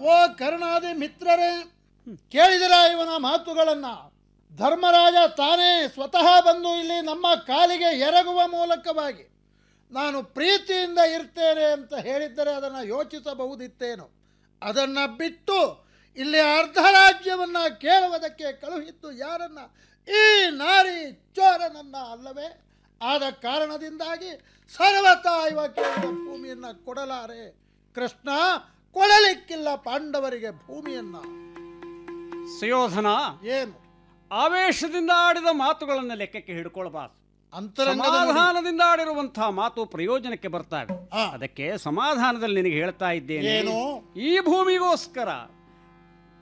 ಓ ಕರ್ಣಾದಿ ಮಿತ್ರರೇ ಕೇಳಿದಿರ ಇವನ ಮಾತುಗಳನ್ನ ಧರ್ಮರಾಜ ತಾನೇ ಸ್ವತಃ ಬಂದು ಇಲ್ಲಿ ನಮ್ಮ ಕಾಲಿಗೆ ಎರಗುವ ಮೂಲಕವಾಗಿ ನಾನು ಪ್ರೀತಿಯಿಂದ ಇರ್ತೇನೆ ಅಂತ ಹೇಳಿದ್ದರೆ ಅದನ್ನು ಯೋಚಿಸಬಹುದಿತ್ತೇನೋ ಅದನ್ನು ಬಿಟ್ಟು ಇಲ್ಲಿ ಅರ್ಧ ರಾಜ್ಯವನ್ನು ಕೇಳುವುದಕ್ಕೆ ಕಳುಹಿದ್ದು ಯಾರನ್ನ ಈ ನಾರಿ ಚೋರನನ್ನ ಅಲ್ಲವೇ ಆದ ಕಾರಣದಿಂದಾಗಿ ಸರ್ವತಾ ಇವ ಕೇಳಿದ ಭೂಮಿಯನ್ನು ಕೊಡಲಾರೆ ಕೃಷ್ಣ ಕೊಡಲಿಕ್ಕಿಲ್ಲ ಪಾಂಡವರಿಗೆ ಭೂಮಿಯನ್ನ ಸುಯೋಧನ ಏನು ಆವೇಶದಿಂದ ಆಡಿದ ಮಾತುಗಳನ್ನು ಲೆಕ್ಕಕ್ಕೆ ಹಿಡ್ಕೊಳ್ಬಾರ್ದು ಅಂತರಂಗದ ನುಡಿ. ಸಮಾಧಾನದಿಂದ ಆಡಿರುವಂತಹ ಮಾತು ಪ್ರಯೋಜನಕ್ಕೆ ಬರ್ತಾವೆ ಆ. ಅದಕ್ಕೆ ಸಮಾಧಾನದಲ್ಲಿ ನಿನಗೆ ಹೇಳ್ತಾ ಇದ್ದೇನೆ ಏನು ಈ ಭೂಮಿಗೋಸ್ಕರ